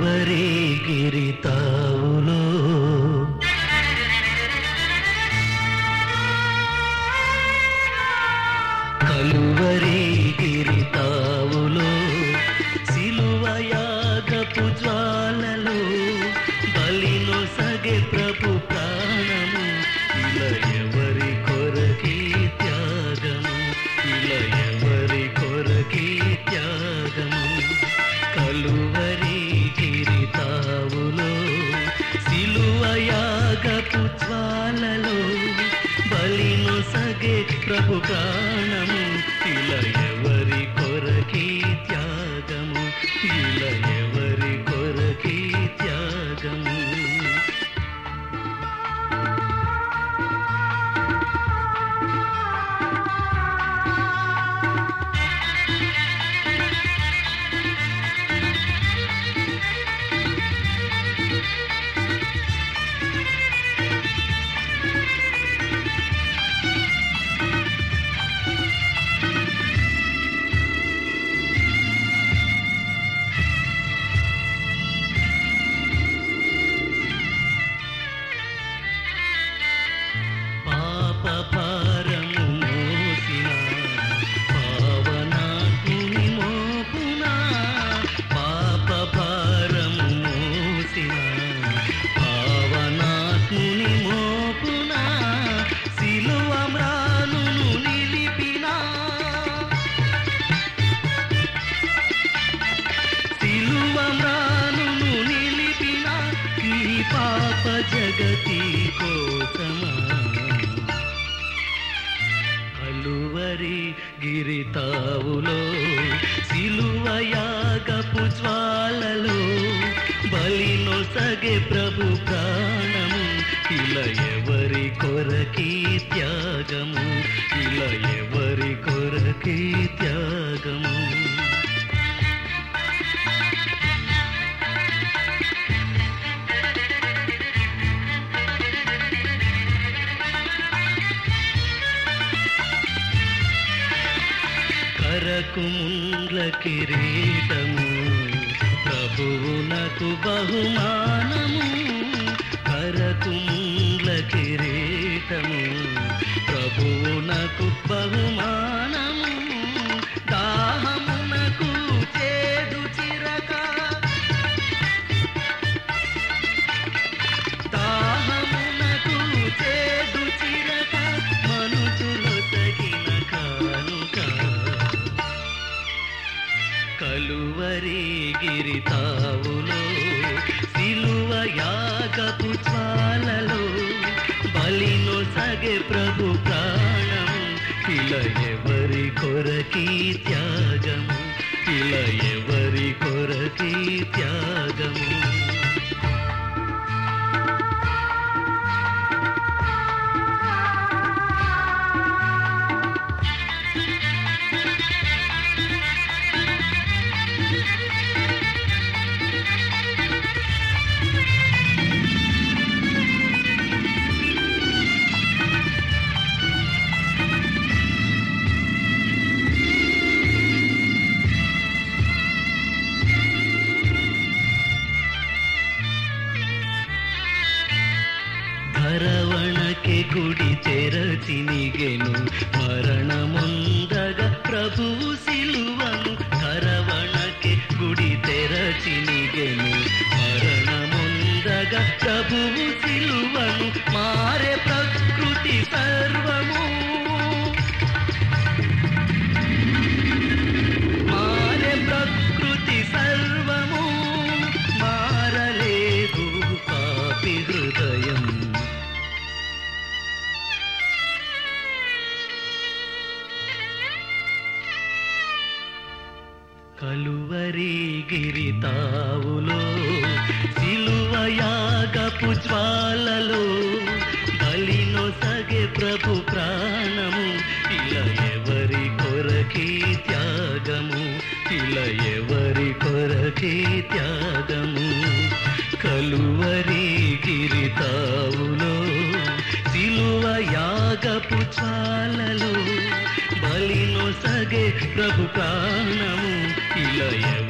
కలువరి గిరితావులో కలువరి గిరితావులో సిలువయాగపు జ్వాలలో బలిను సగే ప్రభు ప్రాణము ఇలా ఎవరి కొరకి త్యాగము ఇలా ఎవరి కొరకి త్యాగము కలువరి గిరితావులో సిలువయాగపు జ్వాలలో బలిను సగే ప్రభు ప్రాణము ఇలా ఎవరి కొరకి త్యాగము ఇలా ఎవరి కొరకి త్యాగము పాప భారము మోసిన పావనాత్ముని మోపున పాప భారము మోసిన పావనాత్ముని మోపున సిలువ మ్రానును నిలిపినా సిలువ మ్రానును నిలిపిన ఈ పాప జగతి కోసమా కలువరి గిరితావులో సిలువ యాగపు జ్వాలలో బలిలో సగే ప్రభు ప్రాణము ఇలా ఎవరి కొరకి త్యాగము ఇలా ఎవరి కొరకి త్యాగము కరకు ముండ్ల కిరీటము ప్రభువునకు బహుమానము కరకు ముండ్ల కిరీటము ప్రభువునకు బహుమానము దాహమునకు చేదు చిరక దాహమునకు చేదు చిరక మనుషులు తగిన కానుక కలువరి గిరితావులో సిలువ యాగపు జ్వాలలో బలిలో సగే ప్రభు ప్రాణము ఇలా ఎవరి కొరకి త్యాగము ఇలా ఎవరి కొరకి త్యాగము ధరవణಕ್ಕೆ ಗುಡಿ ತೆರಚಿನಿಗೆನು ಮರಣಮುಂದಗ ಪ್ರಭು ಸಿಲುವನು ಧರವಣಕ್ಕೆ ಗುಡಿ ತೆರಚಿನಿಗೆನು ಮರಣಮುಂದಗ ಪ್ರಭುವು ಸಿಲುವನು ಮಾರೆ ಪ್ರಕೃತಿ ಸರ್ವము మారే ప్రకృతి సర్వము మారలేదు పాపి హృదయం కలువరి గిరితావులో సిలువ యాగపు జ్వాలలో బలినో సగే ప్రభు ప్రాణము ఇలా ఎవరి కొరకి త్యాగము ఇలా ఎవరి కొరకి త్యాగము కలువరి గిరితావులో సిలువ యాగపు జ్వాలలో బలినో సగే ప్రభు ప్రాణము ఇలా